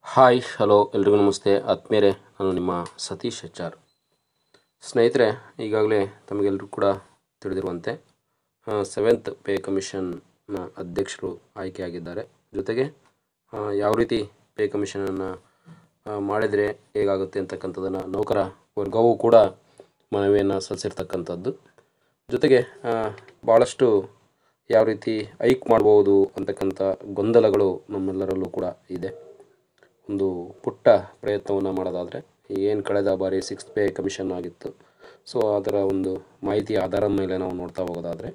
hi hello ಎಲ್ರಿಗೂ ನಮಸ್ತೆ ಆತ್ಮೇರೆ ನಾನು ನಿಮ್ಮ ಸತೀಶ್ ಎಚ್ ಆರ್ ಸ್ನೇಹಿತರೆ ಈಗಾಗಲೇ ತಮಗೆಲ್ಲರೂ ಕೂಡ ತಿಳಿದಿರುವಂತೆ ಸೆವೆಂತ್ ಪೇ ಕಮಿಷನ್ನ ಅಧ್ಯಕ್ಷರು ಆಯ್ಕೆಯಾಗಿದ್ದಾರೆ ಜೊತೆಗೆ ಆ, ಯಾವ ರೀತಿ ಪೇ ಕಮಿಷನನ್ನು ಮಾಡಿದರೆ ಹೇಗಾಗುತ್ತೆ ಅಂತಕ್ಕಂಥದ್ದನ್ನು ನೌಕರ ವರ್ಗವೂ ಕೂಡ ಮನವಿಯನ್ನು ಸಲ್ಲಿಸಿರ್ತಕ್ಕಂಥದ್ದು ಜೊತೆಗೆ ಆ, ಭಾಳಷ್ಟು ಯಾವ ರೀತಿ ಐಕ್ ಮಾಡ್ಬೋದು ಅಂತಕ್ಕಂಥ ಗೊಂದಲಗಳು ನಮ್ಮೆಲ್ಲರಲ್ಲೂ ಕೂಡ ಇದೆ ಒಂದು ಪುಟ್ಟ ಪ್ರಯತ್ನವನ್ನು ಮಾಡೋದಾದರೆ ಏನು ಕಳೆದ ಬಾರಿ ಸಿಕ್ಸ್ ಪೇ ಕಮಿಷನ್ ಆಗಿತ್ತು ಸೊ ಅದರ ಒಂದು ಮಾಹಿತಿಯ ಆಧಾರದ ಮೇಲೆ ನಾವು ನೋಡ್ತಾ ಹೋಗೋದಾದರೆ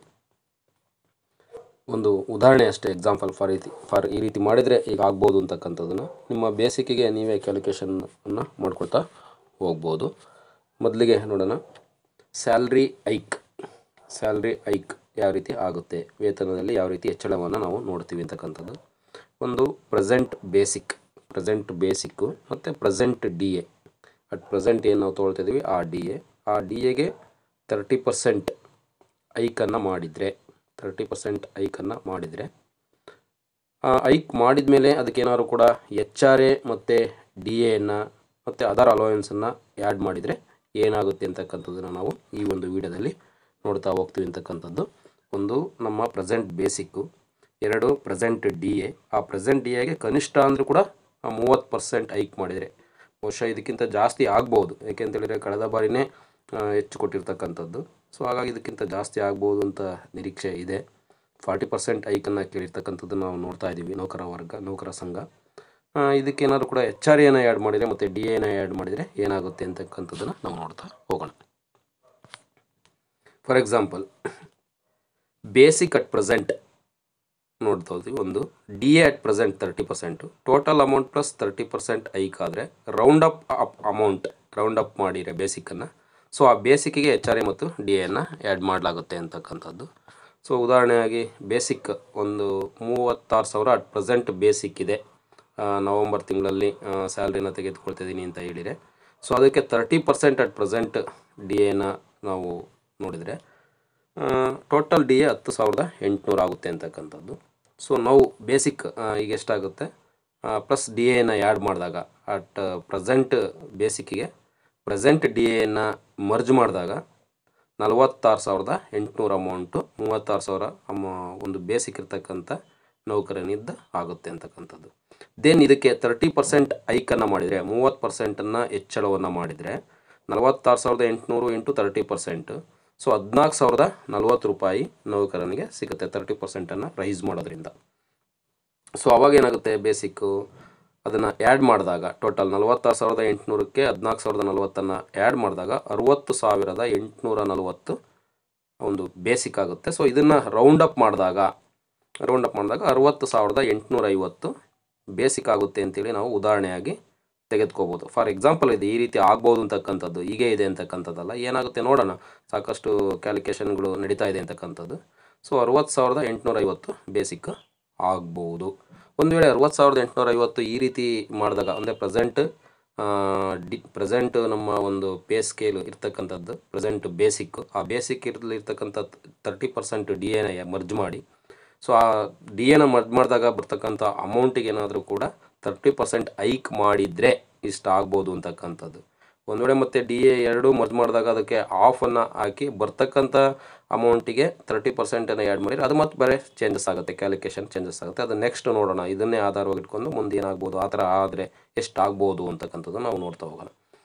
ಒಂದು ಉದಾಹರಣೆ ಅಷ್ಟೇ ಎಕ್ಸಾಂಪಲ್ ಫಾರ್ ರೀತಿ ಫಾರ್ ಈ ರೀತಿ ಮಾಡಿದರೆ ಈಗ ಆಗ್ಬೋದು ಅಂತಕ್ಕಂಥದ್ದನ್ನು ನಿಮ್ಮ ಬೇಸಿಕ್ಕಿಗೆ ನೀವೇ ಕ್ಯಾಲ್ಕುಲೇಷನನ್ನು ಮಾಡ್ಕೊಳ್ತಾ ಹೋಗ್ಬೋದು ಮೊದಲಿಗೆ ನೋಡೋಣ ಸ್ಯಾಲ್ರಿ ಐಕ್ ಸ್ಯಾಲ್ರಿ ಐಕ್ ಯಾವ ರೀತಿ ಆಗುತ್ತೆ ವೇತನದಲ್ಲಿ ಯಾವ ರೀತಿ ಹೆಚ್ಚಳವನ್ನು ನಾವು ನೋಡ್ತೀವಿ ಅಂತಕ್ಕಂಥದ್ದು ಒಂದು ಪ್ರೆಸೆಂಟ್ ಬೇಸಿಕ್ ಪ್ರೆಸೆಂಟ್ ಬೇಸಿಕ್ಕು ಮತ್ತು present D A at present ಏನು ನಾವು ತೊಗೊಳ್ತಿದ್ದೀವಿ ಆ ಡಿ ಎ ಆ ಡಿ ಎಗೆ ತರ್ಟಿ ಪರ್ಸೆಂಟ್ ಐಕನ್ನು ಮಾಡಿದರೆ ತರ್ಟಿ ಪರ್ಸೆಂಟ್ ಐಕನ್ನು ಮಾಡಿದರೆ ಆ ಐಕ್ ಮಾಡಿದ ಮೇಲೆ ಅದಕ್ಕೇನಾದ್ರು ಕೂಡ ಎಚ್ ಆರ್ ಎ ಮತ್ತು ಡಿ ಎಯನ್ನು ಮತ್ತು ಅದರ್ ಅಲೋಯನ್ಸನ್ನು ಆ್ಯಡ್ ಮಾಡಿದರೆ ಏನಾಗುತ್ತೆ ಅಂತಕ್ಕಂಥದ್ದನ್ನು ನಾವು ಈ ಒಂದು ವಿಡಿಯೋದಲ್ಲಿ ನೋಡ್ತಾ ಹೋಗ್ತೀವಿ ಅಂತಕ್ಕಂಥದ್ದು ಒಂದು ನಮ್ಮ ಪ್ರೆಸೆಂಟ್ ಬೇಸಿಕ್ಕು ಎರಡು ಪ್ರೆಸೆಂಟ್ ಡಿ ಎ ಆ ಪ್ರೆಸೆಂಟ್ ಡಿ ಎಗೆ ಕನಿಷ್ಠ ಅಂದರೂ ಕೂಡ ಮೂವತ್ತು ಪರ್ಸೆಂಟ್ ಐಕ್ ಮಾಡಿದರೆ ಬಹುಶಃ ಇದಕ್ಕಿಂತ ಜಾಸ್ತಿ ಆಗ್ಬೋದು ಏಕೆಂತೇಳಿದರೆ ಕಳೆದ ಬಾರಿನೇ ಆ, ಹೆಚ್ಚು ಕೊಟ್ಟಿರ್ತಕ್ಕಂಥದ್ದು ಸೊ ಹಾಗಾಗಿ ಇದಕ್ಕಿಂತ ಜಾಸ್ತಿ ಆಗ್ಬೋದು ಅಂತ ನಿರೀಕ್ಷೆ ಇದೆ ಫಾರ್ಟಿ ಪರ್ಸೆಂಟ್ ಐಕನ್ನು ಕೇಳಿರ್ತಕ್ಕಂಥದ್ದು ನಾವು ನೋಡ್ತಾ ಇದ್ದೀವಿ ನೌಕರ ವರ್ಗ ನೌಕರ ಸಂಘ ಆ, ಇದಕ್ಕೇನಾದರೂ ಕೂಡ ಎಚ್ ಆರ್ ಎನ ಆ್ಯಡ್ ಮಾಡಿದರೆ ಮತ್ತು ಡಿ ಎನ ಆ್ಯಡ್ ಮಾಡಿದರೆ ಏನಾಗುತ್ತೆ ಅಂತಕ್ಕಂಥದ್ದನ್ನು ನಾವು ನೋಡ್ತಾ ಹೋಗೋಣ for example basic at present ನೋಡ್ತಾ ಹೋದ್ವಿ ಒಂದು D A at present thirty percent total amount plus thirty percent hike ಆದರೆ round up up amount round up ಮಾಡಿರೆ ಬೇಸಿಕ್ಕನ್ನು ಸೊ ಆ ಬೇಸಿಕ್ಕಿಗೆ ಎಚ್ ಆರ್ ಎ ಮತ್ತು ಡಿ ಎನ್ನು ಆ್ಯಡ್ ಮಾಡಲಾಗುತ್ತೆ ಅಂತಕ್ಕಂಥದ್ದು ಸೊ ಉದಾಹರಣೆಯಾಗಿ ಬೇಸಿಕ್ ಒಂದು ಮೂವತ್ತಾರು ಸಾವಿರ ಅಟ್ ಪ್ರೆಸೆಂಟ್ ಬೇಸಿಕ್ ಇದೆ ಆ, ನವಂಬರ್ ತಿಂಗಳಲ್ಲಿ ಸ್ಯಾಲ್ರಿನ ತೆಗೆದುಕೊಳ್ತಿದ್ದೀನಿ ಅಂತ ಹೇಳಿದರೆ ಸೊ ಅದಕ್ಕೆ thirty percent at present D ಎನ ನಾವು ನೋಡಿದರೆ ಟೋಟಲ್ ಡಿ ಎ ಹತ್ತು ಸಾವಿರದ ಎಂಟುನೂರು ಆಗುತ್ತೆ ಅಂತಕ್ಕಂಥದ್ದು ಸೊ ನಾವು ಬೇಸಿಕ್ ಈಗ ಎಷ್ಟಾಗುತ್ತೆ ಪ್ಲಸ್ ಡಿ ಎನ ಆ್ಯಡ್ ಮಾಡಿದಾಗ ಅಟ್ ಪ್ರೆಸೆಂಟ್ ಬೇಸಿಕ್ಕಿಗೆ ಪ್ರೆಸೆಂಟ್ ಡಿ ಎನ ಮರ್ಜ್ ಮಾಡಿದಾಗ ನಲವತ್ತಾರು ಸಾವಿರದ ಎಂಟುನೂರು ಅಮೌಂಟು ಮೂವತ್ತಾರು ಸಾವಿರ ಅಮ ಒಂದು ಬೇಸಿಕ್ ಇರ್ತಕ್ಕಂಥ ನೌಕರನಿಂದ ಆಗುತ್ತೆ ಅಂತಕ್ಕಂಥದ್ದು ದೆನ್ ಇದಕ್ಕೆ ತರ್ಟಿ ಪರ್ಸೆಂಟ್ ಐಕನ್ನು ಮಾಡಿದರೆ ಮೂವತ್ತು ಪರ್ಸೆಂಟನ್ನು ಹೆಚ್ಚಳವನ್ನು ಮಾಡಿದರೆ ನಲವತ್ತಾರು ಸಾವಿರದ ಎಂಟುನೂರು ಇಂಟು ತರ್ಟಿ ಪರ್ಸೆಂಟ್ ಸೊ ಹದಿನಾಲ್ಕು ಸಾವಿರದ ನಲ್ವತ್ತು ರೂಪಾಯಿ ನೌಕರನಿಗೆ ಸಿಗುತ್ತೆ ತರ್ಟಿ ಪರ್ಸೆಂಟನ್ನು ರೈಸ್ ಮಾಡೋದ್ರಿಂದ ಸೊ ಅವಾಗ ಏನಾಗುತ್ತೆ ಬೇಸಿಕ್ಕು ಅದನ್ನು ಆ್ಯಡ್ ಮಾಡಿದಾಗ ಟೋಟಲ್ ನಲವತ್ತಾರು ಸಾವಿರದ ಎಂಟುನೂರಕ್ಕೆ ಹದಿನಾಲ್ಕು ಸಾವಿರದ ನಲ್ವತ್ತನ್ನು ಆ್ಯಡ್ ಮಾಡಿದಾಗ ಅರುವತ್ತು ಸಾವಿರದ ಎಂಟುನೂರ ನಲವತ್ತು ಒಂದು ಬೇಸಿಕ್ ಆಗುತ್ತೆ ಸೊ ಇದನ್ನು ರೌಂಡ್ ಅಪ್ ಮಾಡಿದಾಗ ರೌಂಡ್ ಅಪ್ ಮಾಡಿದಾಗ ಅರುವತ್ತು ಸಾವಿರದ ಎಂಟುನೂರ ಐವತ್ತು ಬೇಸಿಕ್ ಆಗುತ್ತೆ ಅಂತೇಳಿ ನಾವು ಉದಾಹರಣೆಯಾಗಿ ತೆಗೆದುಕೋಬೋದು ಫಾರ್ ಎಕ್ಸಾಂಪಲ್ ಇದು ಈ ರೀತಿ ಆಗ್ಬೋದು ಅಂತಕ್ಕಂಥದ್ದು ಹೀಗೆ ಇದೆ ಅಂತಕ್ಕಂಥದ್ದಲ್ಲ ಏನಾಗುತ್ತೆ ನೋಡೋಣ ಸಾಕಷ್ಟು ಕ್ಯಾಲ್ಕುಲೇಷನ್ಗಳು ನಡೀತಾ ಇದೆ ಅಂತಕ್ಕಂಥದ್ದು ಸೊ ಅರುವತ್ತು ಸಾವಿರದ ಎಂಟುನೂರ ಐವತ್ತು ಬೇಸಿಕ್ ಆಗ್ಬೋದು ಒಂದು ವೇಳೆ ಅರುವತ್ತು ಸಾವಿರದ ಎಂಟುನೂರ ಐವತ್ತು ಈ ರೀತಿ ಮಾಡಿದಾಗ ಅಂದರೆ ಪ್ರೆಸೆಂಟ್ ಡಿ ಪ್ರೆಸೆಂಟ್ ನಮ್ಮ ಒಂದು ಪೇ ಸ್ಕೇಲ್ ಇರ್ತಕ್ಕಂಥದ್ದು ಪ್ರೆಸೆಂಟ್ ಬೇಸಿಕ್ ಆ ಬೇಸಿಕ್ ಇರಲಿರ್ತಕ್ಕಂಥ ತರ್ಟಿ ಪರ್ಸೆಂಟ್ ಡಿ ಎನ ಮರ್ಜ್ ಮಾಡಿ ಸೊ ಆ ಡಿ ಎನ ಮರ್ಜ್ ಮಾಡಿದಾಗ ಬರ್ತಕ್ಕಂಥ ಅಮೌಂಟಿಗೆ ಏನಾದರೂ ಕೂಡ ತರ್ಟಿ ಪರ್ಸೆಂಟ್ ಐಕ್ ಮಾಡಿದರೆ ಇಷ್ಟ ಆಗ್ಬೋದು ಅಂತಕ್ಕಂಥದ್ದು ಒಂದು ವೇಳೆ ಮತ್ತೆ ಡಿ ಎ ಎರಡು ಮರ್ಜ್ ಮಾಡಿದಾಗ ಅದಕ್ಕೆ ಆಫನ್ನು ಹಾಕಿ ಬರ್ತಕ್ಕಂಥ ಅಮೌಂಟಿಗೆ ತರ್ಟಿ ಪರ್ಸೆಂಟನ್ನು ಆ್ಯಡ್ ಮಾಡಿದ್ರೆ ಅದು ಮತ್ತೆ ಬೇರೆ ಚೇಂಜಸ್ ಆಗುತ್ತೆ ಕ್ಯಾಲ್ಕುಲೇಷನ್ ಚೇಂಜಸ್ ಆಗುತ್ತೆ ಅದು ನೆಕ್ಸ್ಟ್ ನೋಡೋಣ ಇದನ್ನೇ ಆಧಾರವಾಗಿ ಇಟ್ಕೊಂಡು ಮುಂದೆ ಏನಾಗ್ಬೋದು ಆ ಥರ ಆದರೆ ಎಷ್ಟು ಆಗ್ಬೋದು ಅಂತಕ್ಕಂಥದ್ದು ನಾವು ನೋಡ್ತಾ ಹೋಗೋಣ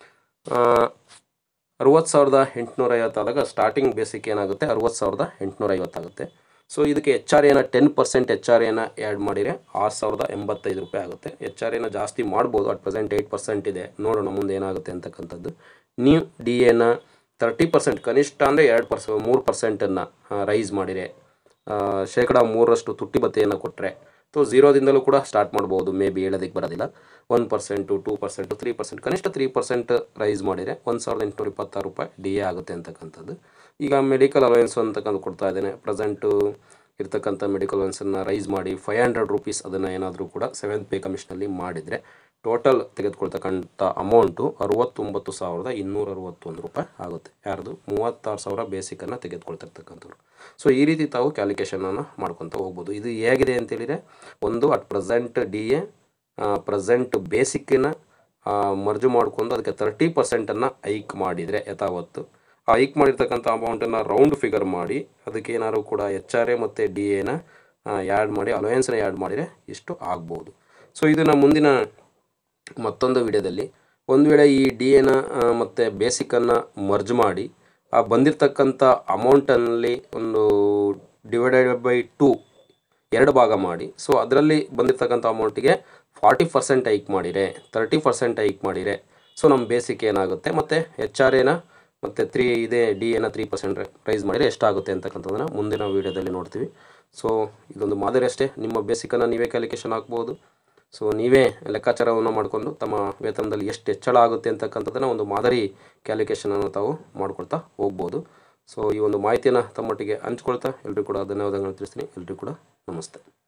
ಅರುವತ್ತು ಸಾವಿರದ ಎಂಟುನೂರ ಐವತ್ತಾದಾಗ ಸ್ಟಾರ್ಟಿಂಗ್ ಬೇಸಿಕ್ ಏನಾಗುತ್ತೆ ಅರುವತ್ತು ಸಾವಿರದ ಎಂಟುನೂರ ಐವತ್ತಾಗುತ್ತೆ ಸೊ ಇದಕ್ಕೆ ಎಚ್ ಆರ್ ಎನ ಟೆನ್ ಪರ್ಸೆಂಟ್ ಎಚ್ ಆರ್ ಎನ ಆ್ಯಡ್ ಮಾಡಿದರೆ ಆರು ಸಾವಿರದ ಎಂಬತ್ತೈದು ರೂಪಾಯಿ ಆಗುತ್ತೆ ಎಚ್ ಆರ್ ಎನ ಜಾಸ್ತಿ ಮಾಡ್ಬೋದು ಅಟ್ ಪ್ರೆಸೆಂಟ್ ಏಯ್ಟ್ ಪರ್ಸೆಂಟ್ ಇದೆ ನೋಡೋಣ ಮುಂದೆ ಏನಾಗುತ್ತೆ ಅಂತಕ್ಕಂಥದ್ದು ನೀವು ಡಿ ಎನ ತರ್ಟಿ ಪರ್ಸೆಂಟ್ ಕನಿಷ್ಠ ಅಂದರೆ ಎರಡು ಪರ್ಸೆ ಮೂರು ಪರ್ಸೆಂಟನ್ನು ರೈಸ್ ಮಾಡಿರೆ ಆ, ಶೇಕಡ ಮೂರರಷ್ಟು ತುಟ್ಟಿ ಭತ್ಯೆಯನ್ನು ಕೊಟ್ಟರೆ ಸೊ ಝೀರೋದಿಂದಲೂ ಕೂಡ ಸ್ಟಾರ್ಟ್ ಮಾಡ್ಬೋದು ಮೇ ಬಿ ಹೇಳೋದಕ್ಕೆ ಬರೋದಿಲ್ಲ one percent two percent three percent ಕನಿಷ್ಠ ತ್ರೀ ಪರ್ಸೆಂಟ್ ರೈಸ್ ಮಾಡಿದರೆ ಒಂದು ಸಾವಿರದ ಎಂಟುನೂರ ಇಪ್ಪತ್ತಾರು ರೂಪಾಯಿ ಡಿ ಎ ಆಗುತ್ತೆ ಅಂತಕ್ಕಂಥದ್ದು ಈಗ ಮೆಡಿಕಲ್ ಅಲವೆನ್ಸ್ ಅಂತಕ್ಕಂಥ ಕೊಡ್ತಾ ಇದ್ದೇನೆ ಪ್ರೆಸೆಂಟು ಇರ್ತಕ್ಕಂಥ ಮೆಡಿಕಲ್ ಅಲವೆನ್ಸನ್ನು ರೈಸ್ ಮಾಡಿ ಫೈವ್ ಹಂಡ್ರೆಡ್ ರುಪೀಸ್ ಅದನ್ನು ಏನಾದರೂ ಕೂಡ ಸೆವೆಂತ್ ಪೇ ಕಮಿಷನಲ್ಲಿ ಮಾಡಿದರೆ ಟೋಟಲ್ ತೆಗೆದುಕೊಳ್ತಕ್ಕಂಥ ಅಮೌಂಟು ಅರುವತ್ತೊಂಬತ್ತು ಸಾವಿರದ ಇನ್ನೂರ ಅರುವತ್ತೊಂದು ರೂಪಾಯಿ ಆಗುತ್ತೆ ಯಾರ್ದು ಮೂವತ್ತಾರು ಸಾವಿರ ಬೇಸಿಕನ್ನು ತೆಗೆದುಕೊಳ್ತಿರ್ತಕ್ಕಂಥವ್ರು ಸೊ ಈ ರೀತಿ ತಾವು ಕ್ಯಾಲ್ಕುಲೇಷನನ್ನು ಮಾಡ್ಕೊತ ಹೋಗ್ಬೋದು ಇದು ಹೇಗಿದೆ ಅಂತೇಳಿದರೆ ಒಂದು at present D A present ಬೇಸಿಕ್ಕಿನ ಮರ್ಜು ಮಾಡ್ಕೊಂಡು ಅದಕ್ಕೆ ತರ್ಟಿ ಪರ್ಸೆಂಟನ್ನು ಐಕ್ ಮಾಡಿದರೆ ಯಥಾವತ್ತು ಆ ಐಕ್ ಮಾಡಿರ್ತಕ್ಕಂಥ ಅಮೌಂಟನ್ನು ರೌಂಡ್ ಫಿಗರ್ ಮಾಡಿ ಅದಕ್ಕೆ ಏನಾದ್ರು ಕೂಡ ಎಚ್ ಆರ್ ಎ ಮತ್ತು ಡಿ ಎನ ಆ್ಯಡ್ ಮಾಡಿ ಅಲೋಯನ್ಸ್ನ ಆ್ಯಡ್ ಮಾಡಿದರೆ ಇಷ್ಟು ಆಗ್ಬೋದು ಸೊ ಇದನ್ನು ಮುಂದಿನ ಮತ್ತೊಂದು ವಿಡಿಯೋದಲ್ಲಿ ಒಂದು ವೇಳೆ ಈ ಡಿ ಎನ ಮತ್ತು ಬೇಸಿಕನ್ನು ಮರ್ಜ್ ಮಾಡಿ ಆ ಬಂದಿರತಕ್ಕಂಥ ಅಮೌಂಟಲ್ಲಿ ಒಂದು ಡಿವೈಡೆಡ್ ಬೈ ಟು ಎರಡು ಭಾಗ ಮಾಡಿ ಸೊ ಅದರಲ್ಲಿ ಬಂದಿರತಕ್ಕಂಥ ಅಮೌಂಟಿಗೆ ಫಾರ್ಟಿ ಪರ್ಸೆಂಟ್ ಹೈಕ್ ಮಾಡಿರೆ ತರ್ಟಿ ಪರ್ಸೆಂಟ್ ಹೈಕ್ ಮಾಡಿರೆ ಸೊ ನಮ್ಮ ಬೇಸಿಕ್ ಏನಾಗುತ್ತೆ ಮತ್ತು ಎಚ್ ಆರ್ ಎನ ಮತ್ತು ತ್ರೀ ಇದೇ ಡಿ ಎನ ತ್ರೀ ಪರ್ಸೆಂಟ್ ಪ್ರೈಸ್ ಮಾಡಿದರೆ ಎಷ್ಟಾಗುತ್ತೆ ಅಂತಕ್ಕಂಥದ್ದನ್ನು ಮುಂದಿನ ವೀಡಿಯೋದಲ್ಲಿ ನೋಡ್ತೀವಿ ಸೊ ಇದೊಂದು ಮಾದರಿ ಅಷ್ಟೇ ನಿಮ್ಮ ಬೇಸಿಕನ್ನು ನೀವೇ ಕ್ಯಾಲ್ಕುಲೇಷನ್ ಹಾಕ್ಬೋದು ಸೊ ನೀವೇ ಲೆಕ್ಕಾಚಾರವನ್ನು ಮಾಡಿಕೊಂಡು ತಮ್ಮ ವೇತನದಲ್ಲಿ ಎಷ್ಟು ಹೆಚ್ಚಳ ಆಗುತ್ತೆ ಅಂತಕ್ಕಂಥದ್ದನ್ನು ಒಂದು ಮಾದರಿ ಕ್ಯಾಲ್ಕುಲೇಷನನ್ನು ತಾವು ಮಾಡ್ಕೊಳ್ತಾ ಹೋಗ್ಬೋದು ಸೊ ಈ ಒಂದು ಮಾಹಿತಿಯನ್ನು ತಮ್ಮೊಟ್ಟಿಗೆ ಹಂಚ್ಕೊಳ್ತಾ ಎಲ್ರಿಗೂ ಕೂಡ ಧನ್ಯವಾದಗಳನ್ನು ತಿಳಿಸ್ತೀನಿ ಎಲ್ರಿಗೂ ಕೂಡ ನಮಸ್ತೆ